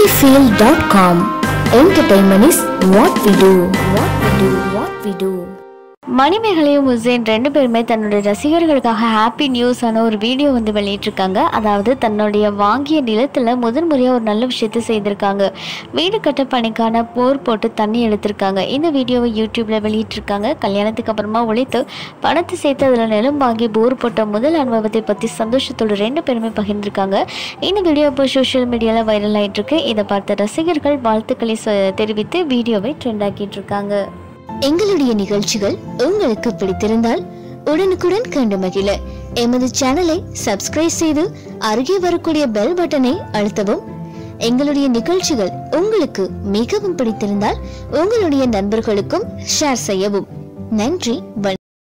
Moneyfield.com. Entertainment is what we do. What we do. What we do. மணிமேகலையும் Hussain ரெண்டு பேருமே தன்னுடைய ரசிகர்களுக்காக happy நியூஸான ஒரு video வந்து வெளியிட்டிருக்காங்க அதாவது தன்னுடைய வாங்கிய நிலத்தில் முதன் முறையாக ஒரு நல்ல விஷயத்தை செய்திருக்காங்க வீடு கட்ட பணிக்கான போர் போட்டு தண்ணி எடுத்திருக்காங்க இந்த வீடியோவை யூடியூப்ல வெளியிட்டிருக்காங்க கல்யாணத்துக்கு அப்புறமா உழைத்து பணத்தை சேர்த்து அதில் நிலம் வாங்கி போர் போட்ட முதல் அனுபவத்தை பற்றி சந்தோஷத்தோடு ரெண்டு பேருமே பகிர்ந்திருக்காங்க இந்த வீடியோ இப்போ சோஷியல் மீடியாவில் வைரல் ஆயிட்டு இருக்கு இதை பார்த்த ரசிகர்கள் வாழ்த்துக்களை சொ- தெரிவித்து வீடியோவை ட்ரெண்ட் ஆக்கிட்டு இருக்காங்க எங்களுடைய நிகழ்ச்சிகள் உங்களுக்கு பிடித்திருந்தால் உடனுக்குடன் கண்டு மகிழ எமது சேனலை சப்ஸ்கிரைப் செய்து அருகே வரக்கூடிய பெல் பட்டனை அழுத்தவும் எங்களுடைய நிகழ்ச்சிகள் உங்களுக்கு மிகவும் பிடித்திருந்தால் உங்களுடைய நண்பர்களுக்கும் ஷேர் செய்யவும் நன்றி வணக்கம்